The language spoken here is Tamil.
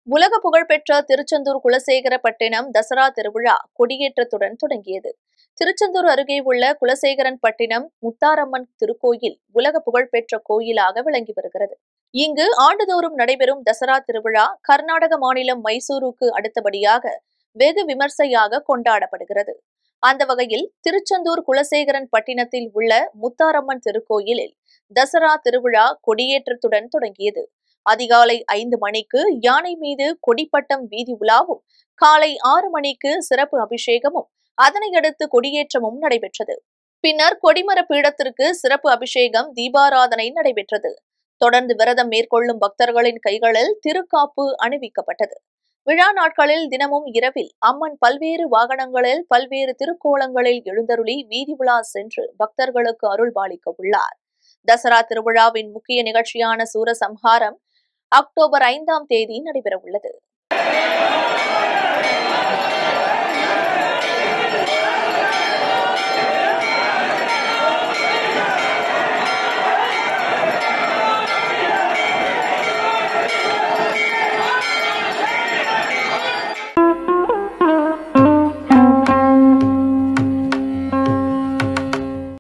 உலக புகழ்பெற்ற திருச்செந்தூர் குலசேகரப்பட்டினம் தசரா திருவிழா கொடியேற்றத்துடன் தொடங்கியது திருச்செந்தூர் அருகே உள்ள குலசேகரன் பட்டினம் முத்தாரம்மன் திருக்கோயில் உலக புகழ்பெற்ற கோயிலாக விளங்கி வருகிறது இங்கு ஆண்டுதோறும் நடைபெறும் தசரா திருவிழா கர்நாடக மாநிலம் மைசூருக்கு அடுத்தபடியாக வெகு விமர்சையாக கொண்டாடப்படுகிறது அந்த வகையில் திருச்செந்தூர் குலசேகரன் பட்டினத்தில் உள்ள முத்தாரம்மன் திருக்கோயிலில் தசரா திருவிழா கொடியேற்றத்துடன் தொடங்கியது அதிகாலை ஐந்து மணிக்கு யானை மீது கொடிப்பட்டம் வீதி உலாவும் காலை ஆறு மணிக்கு சிறப்பு அபிஷேகமும் அதனையடுத்து கொடியேற்றமும் நடைபெற்றது பின்னர் கொடிமர பீடத்திற்கு சிறப்பு அபிஷேகம் தீபாராதனை நடைபெற்றது தொடர்ந்து விரதம் மேற்கொள்ளும் பக்தர்களின் கைகளில் திருக்காப்பு அணிவிக்கப்பட்டது விழா நாட்களில் தினமும் இரவில் அம்மன் பல்வேறு வாகனங்களில் பல்வேறு திருக்கோலங்களில் எழுந்தருளி வீதி உலா சென்று பக்தர்களுக்கு அருள் பாலிக்க உள்ளார் தசரா திருவிழாவின் முக்கிய நிகழ்ச்சியான சூரசம்ஹாரம் அக்டோபர் ஐந்தாம் தேதி நடைபெறவுள்ளது